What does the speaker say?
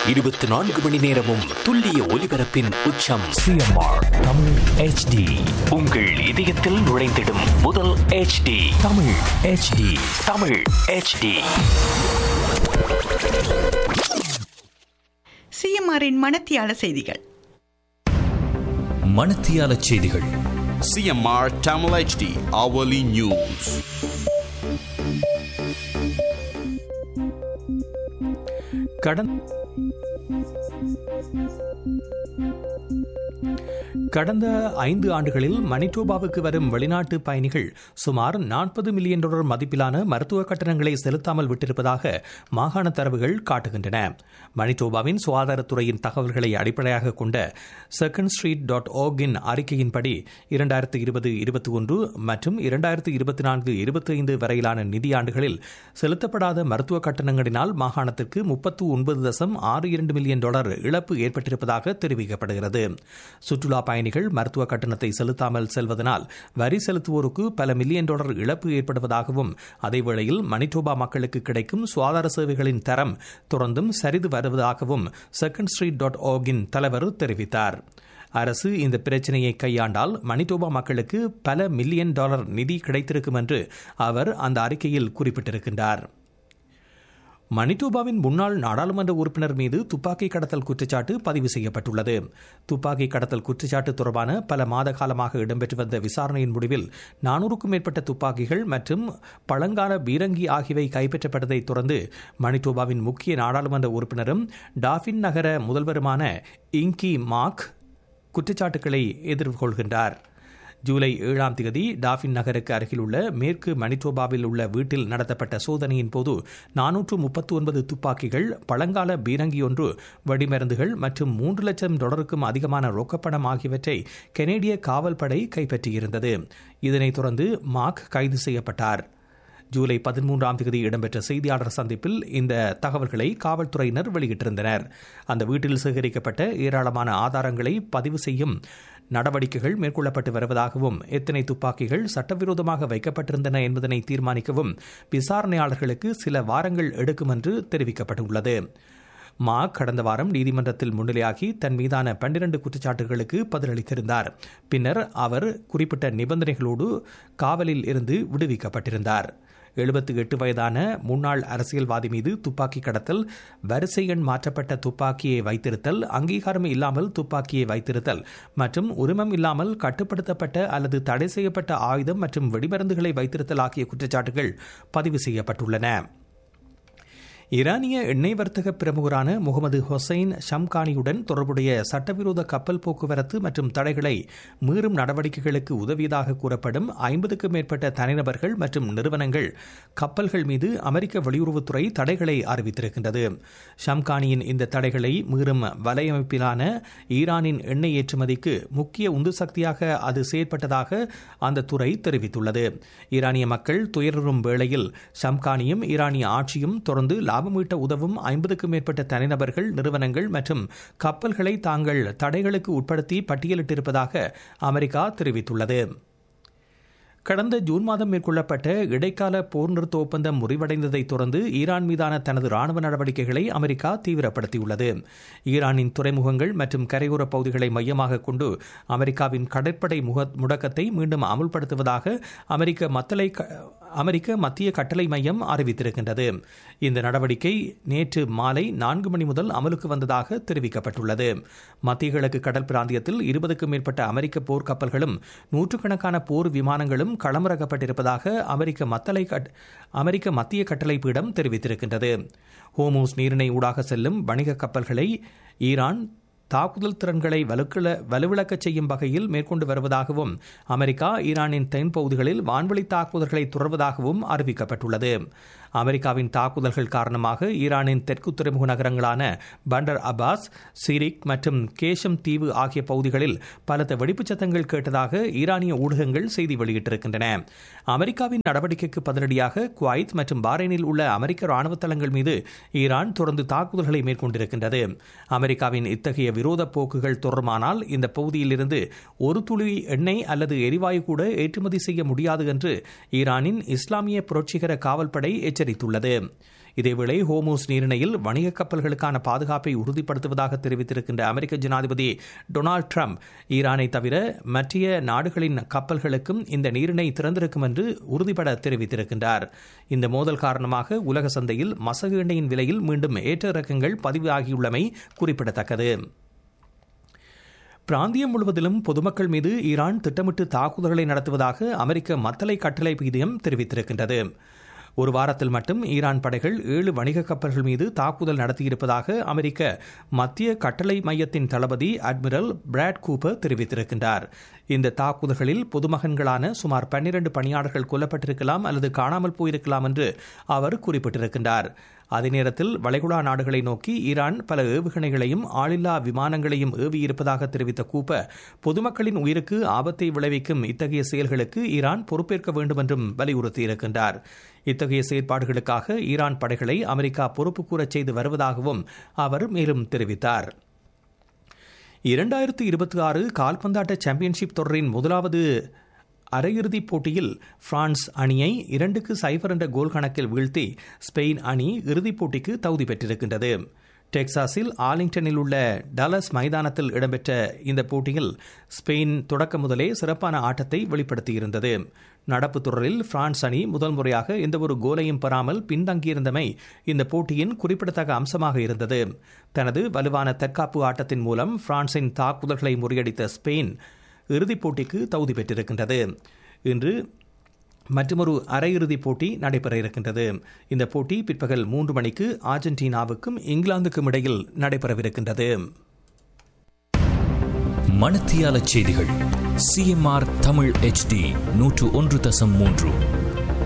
இருபத்தி நான்கு மணி நேரமும் துல்லிய ஒலிபரப்பின் உச்சம் சிஎம்ஆர் தமிழ் ஹெச்டி உங்கள் இதயத்தில் நுழைந்திடும் முதல் HD Tamil HD Tamil HD சிஎம்ஆரின் மனத்தியால செய்திகள் மணத்தியால செய்திகள் CMR Tamil HD hourly news. கடன் கடந்த ஐந்து ஆண்டுகளில் மணிட்டோபாவுக்கு வரும் வெளிநாட்டு பயணிகள் சுமார் நாற்பது மில்லியன் டாலர் மதிப்பிலான மருத்துவ கட்டணங்களை செலுத்தாமல் விட்டிருப்பதாக மாகாண தரவுகள் காட்டுகின்றன மணிட்டோபாவின் சுகாதாரத்துறையின் தகவல்களை அடிப்படையாக கொண்ட செகண்ட் ஸ்ட்ரீட் டாட் ஓகின் அறிக்கையின்படி இரண்டாயிரத்து இருபது இருபத்தி ஒன்று மற்றும் இரண்டாயிரத்து இருபத்தி நான்கு இருபத்தி ஐந்து வரையிலான நிதியாண்டுகளில் செலுத்தப்படாத மருத்துவ கட்டணங்களினால் மாகாணத்திற்கு முப்பத்து ஒன்பது தசம் ஆறு இரண்டு மில்லியன் டாலர் இழப்பு ஏற்பட்டிருப்பதாக தெரிவிக்கப்படுகிறது சுற்றுலா பயணிகள் மருத்துவ கட்டணத்தை செலுத்தாமல் செல்வதனால் வரி செலுத்துவோருக்கு பல மில்லியன் டாலர் இழப்பு ஏற்படுவதாகவும் அதேவேளையில் மணிட்டோபா மக்களுக்கு கிடைக்கும் சுகாதார சேவைகளின் தரம் தொடர்ந்தும் சரிது வருவதாகவும் செகண்ட் ஸ்ட்ரீட் டாட் ஓகின் தலைவர் தெரிவித்தார் அரசு இந்த பிரச்சினையை கையாண்டால் மணிட்டோபா மக்களுக்கு பல மில்லியன் டாலர் நிதி கிடைத்திருக்கும் என்று அவர் அந்த அறிக்கையில் குறிப்பிட்டிருக்கின்றார் மணிட்டோபாவின் முன்னாள் நாடாளுமன்ற உறுப்பினர் மீது துப்பாக்கி கடத்தல் குற்றச்சாட்டு பதிவு செய்யப்பட்டுள்ளது துப்பாக்கி கடத்தல் குற்றச்சாட்டு தொடர்பான பல மாத காலமாக இடம்பெற்று வந்த விசாரணையின் முடிவில் நானூறுக்கும் மேற்பட்ட துப்பாக்கிகள் மற்றும் பழங்கால பீரங்கி ஆகியவை கைப்பற்றப்பட்டதை தொடர்ந்து மணிட்டோபாவின் முக்கிய நாடாளுமன்ற உறுப்பினரும் டாஃபின் நகர முதல்வருமான இங்கி மாக் குற்றச்சாட்டுகளை எதிர்கொள்கின்றார் ஜூலை ஏழாம் தேதி டாஃபின் நகருக்கு அருகிலுள்ள மேற்கு மணிட்டோபாவில் உள்ள வீட்டில் நடத்தப்பட்ட சோதனையின் போது நானூற்று முப்பத்தி ஒன்பது துப்பாக்கிகள் பழங்கால பீரங்கி ஒன்று வெடிமருந்துகள் மற்றும் மூன்று லட்சம் டாலருக்கும் அதிகமான ரொக்கப்பணம் ஆகியவற்றை கெனேடிய காவல்படை கைப்பற்றியிருந்தது இதனைத் தொடர்ந்து மாக் கைது செய்யப்பட்டார் ஜூலை பதிமூன்றாம் தேதி இடம்பெற்ற செய்தியாளர் சந்திப்பில் இந்த தகவல்களை காவல்துறையினர் வெளியிட்டிருந்தனர் அந்த வீட்டில் சேகரிக்கப்பட்ட ஏராளமான ஆதாரங்களை பதிவு செய்யும் நடவடிக்கைகள் மேற்கொள்ளப்பட்டு வருவதாகவும் எத்தனை துப்பாக்கிகள் சட்டவிரோதமாக வைக்கப்பட்டிருந்தன என்பதனை தீர்மானிக்கவும் விசாரணையாளர்களுக்கு சில வாரங்கள் எடுக்கும் என்று தெரிவிக்கப்பட்டுள்ளது மா கடந்த வாரம் நீதிமன்றத்தில் முன்னிலையாகி தன் மீதான பன்னிரண்டு குற்றச்சாட்டுகளுக்கு பதிலளித்திருந்தார் பின்னர் அவர் குறிப்பிட்ட நிபந்தனைகளோடு காவலில் இருந்து விடுவிக்கப்பட்டிருந்தார் எழுபத்தி எட்டு வயதான முன்னாள் அரசியல்வாதி மீது துப்பாக்கி கடத்தல் வரிசை எண் மாற்றப்பட்ட துப்பாக்கியை வைத்திருத்தல் அங்கீகாரம் இல்லாமல் துப்பாக்கியை வைத்திருத்தல் மற்றும் உரிமம் இல்லாமல் கட்டுப்படுத்தப்பட்ட அல்லது தடை செய்யப்பட்ட ஆயுதம் மற்றும் வெடிமருந்துகளை வைத்திருத்தல் ஆகிய குற்றச்சாட்டுகள் பதிவு செய்யப்பட்டுள்ளன ஈரானிய எண்ணெய் வர்த்தக பிரமுகரான முகமது ஹொசைன் ஷம்கானியுடன் தொடர்புடைய சட்டவிரோத கப்பல் போக்குவரத்து மற்றும் தடைகளை மீறும் நடவடிக்கைகளுக்கு உதவியதாக கூறப்படும் ஐம்பதுக்கும் மேற்பட்ட தனிநபர்கள் மற்றும் நிறுவனங்கள் கப்பல்கள் மீது அமெரிக்க வெளியுறவுத்துறை தடைகளை அறிவித்திருக்கின்றது ஷம்கானியின் இந்த தடைகளை மீறும் வலையமைப்பிலான ஈரானின் எண்ணெய் ஏற்றுமதிக்கு முக்கிய உந்து சக்தியாக அது செயற்பட்டதாக அந்த துறை தெரிவித்துள்ளது ஈரானிய மக்கள் துயரும் வேளையில் ஷம்கானியும் ஈரானிய ஆட்சியும் தொடர்ந்து லாபம் ஈட்ட உதவும் ஐம்பதுக்கும் மேற்பட்ட தனிநபர்கள் நிறுவனங்கள் மற்றும் கப்பல்களை தாங்கள் தடைகளுக்கு உட்படுத்தி பட்டியலிட்டிருப்பதாக அமெரிக்கா தெரிவித்துள்ளது கடந்த ஜூன் மாதம் மேற்கொள்ளப்பட்ட இடைக்கால போர் நிறுத்த ஒப்பந்தம் முறிவடைந்ததைத் தொடர்ந்து ஈரான் மீதான தனது ராணுவ நடவடிக்கைகளை அமெரிக்கா தீவிரப்படுத்தியுள்ளது ஈரானின் துறைமுகங்கள் மற்றும் கரையோர பகுதிகளை மையமாக கொண்டு அமெரிக்காவின் கடற்படை முக முடக்கத்தை மீண்டும் அமுல்படுத்துவதாக அமெரிக்க மத்தலை அமெரிக்க மத்திய கட்டளை மையம் அறிவித்திருக்கின்றது இந்த நடவடிக்கை நேற்று மாலை நான்கு மணி முதல் அமலுக்கு வந்ததாக தெரிவிக்கப்பட்டுள்ளது மத்திய கிழக்கு கடல் பிராந்தியத்தில் இருபதுக்கும் மேற்பட்ட அமெரிக்க போர் கப்பல்களும் நூற்றுக்கணக்கான போர் விமானங்களும் களமிறக்கப்பட்டிருப்பதாக அமெரிக்க மத்தலை அமெரிக்க மத்திய கட்டளை பீடம் தெரிவித்திருக்கின்றது ஹோமோஸ் நீரிணை ஊடாக செல்லும் வணிக கப்பல்களை ஈரான் தாக்குதல் திறன்களை வலுக்கிழ வலுவிழக்கச் செய்யும் வகையில் மேற்கொண்டு வருவதாகவும் அமெரிக்கா ஈரானின் தென் பகுதிகளில் வான்வழி தாக்குதல்களை தொடர்வதாகவும் அறிவிக்கப்பட்டுள்ளது அமெரிக்காவின் தாக்குதல்கள் காரணமாக ஈரானின் தெற்கு துறைமுக நகரங்களான பண்டர் அப்பாஸ் சிரிக் மற்றும் கேஷம் தீவு ஆகிய பகுதிகளில் பலத்த வெடிப்புச் சத்தங்கள் கேட்டதாக ஈரானிய ஊடகங்கள் செய்தி வெளியிட்டிருக்கின்றன அமெரிக்காவின் நடவடிக்கைக்கு பதிலடியாக குவைத் மற்றும் பாரைனில் உள்ள அமெரிக்க ராணுவ தளங்கள் மீது ஈரான் தொடர்ந்து தாக்குதல்களை மேற்கொண்டிருக்கின்றது அமெரிக்காவின் இத்தகைய விரோத போக்குகள் தொடருமானால் இந்த பகுதியில் இருந்து ஒரு துளி எண்ணெய் அல்லது எரிவாயு கூட ஏற்றுமதி செய்ய முடியாது என்று ஈரானின் இஸ்லாமிய புரட்சிகர காவல்படை எச்சரிக்கை எச்சரித்துள்ளது இதேவேளை ஹோமோஸ் நீரிணையில் வணிக கப்பல்களுக்கான பாதுகாப்பை உறுதிப்படுத்துவதாக தெரிவித்திருக்கின்ற அமெரிக்க ஜனாதிபதி டொனால்டு ட்ரம்ப் ஈரானை தவிர மற்ற நாடுகளின் கப்பல்களுக்கும் இந்த நீரிணை திறந்திருக்கும் என்று உறுதிபட தெரிவித்திருக்கின்றார் இந்த மோதல் காரணமாக உலக சந்தையில் மசகு எண்ணெயின் விலையில் மீண்டும் ஏற்ற இறக்கங்கள் பதிவு ஆகியுள்ளமை குறிப்பிடத்தக்கது பிராந்தியம் முழுவதிலும் பொதுமக்கள் மீது ஈரான் திட்டமிட்டு தாக்குதல்களை நடத்துவதாக அமெரிக்க மத்தளை கட்டளை பீதியம் தெரிவித்திருக்கின்றது ஒரு வாரத்தில் மட்டும் ஈரான் படைகள் ஏழு வணிக கப்பல்கள் மீது தாக்குதல் நடத்தியிருப்பதாக அமெரிக்க மத்திய கட்டளை மையத்தின் தளபதி அட்மிரல் பிராட் கூப்பர் தெரிவித்திருக்கின்றார் இந்த தாக்குதல்களில் பொதுமகன்களான சுமார் பன்னிரண்டு பணியாளர்கள் கொல்லப்பட்டிருக்கலாம் அல்லது காணாமல் போயிருக்கலாம் என்று அவர் குறிப்பிட்டிருக்கின்றார் அதே நேரத்தில் வளைகுடா நாடுகளை நோக்கி ஈரான் பல ஏவுகணைகளையும் ஆளில்லா விமானங்களையும் ஏவியிருப்பதாக தெரிவித்த கூப்ப பொதுமக்களின் உயிருக்கு ஆபத்தை விளைவிக்கும் இத்தகைய செயல்களுக்கு ஈரான் பொறுப்பேற்க வேண்டும் என்றும் வலியுறுத்தியிருக்கின்றார் இத்தகைய செயற்பாடுகளுக்காக ஈரான் படைகளை அமெரிக்கா பொறுப்பு கூறச் செய்து வருவதாகவும் அவர் மேலும் தெரிவித்தார் இரண்டாயிரத்து இருபத்தி ஆறு கால்பந்தாட்ட சாம்பியன்ஷிப் தொடரின் முதலாவது அரையிறுதிப் போட்டியில் பிரான்ஸ் அணியை இரண்டுக்கு சைபர் என்ற கோல் கணக்கில் வீழ்த்தி ஸ்பெயின் அணி இறுதிப் போட்டிக்கு தகுதி பெற்றிருக்கின்றது டெக்சாஸில் ஆலிங்டனில் உள்ள டலஸ் மைதானத்தில் இடம்பெற்ற இந்த போட்டியில் ஸ்பெயின் தொடக்க முதலே சிறப்பான ஆட்டத்தை வெளிப்படுத்தியிருந்தது நடப்பு தொடரில் பிரான்ஸ் அணி முதல் முறையாக எந்தவொரு கோலையும் பெறாமல் பின்தங்கியிருந்தமை இந்த போட்டியின் குறிப்பிடத்தக்க அம்சமாக இருந்தது தனது வலுவான தற்காப்பு ஆட்டத்தின் மூலம் பிரான்சின் தாக்குதல்களை முறியடித்த ஸ்பெயின் இறுதிப் போட்டிக்கு தகுதி பெற்றிருக்கின்றது இன்று மற்றொரு அரையிறுதிப் போட்டி நடைபெற இருக்கின்றது இந்த போட்டி பிற்பகல் மூன்று மணிக்கு அர்ஜென்டினாவுக்கும் இங்கிலாந்துக்கும் இடையில் நடைபெறவிருக்கின்றது மணத்தியால செய்திகள் சிஎம்ஆர் தமிழ் HD நூற்று ஒன்று தசம் மூன்று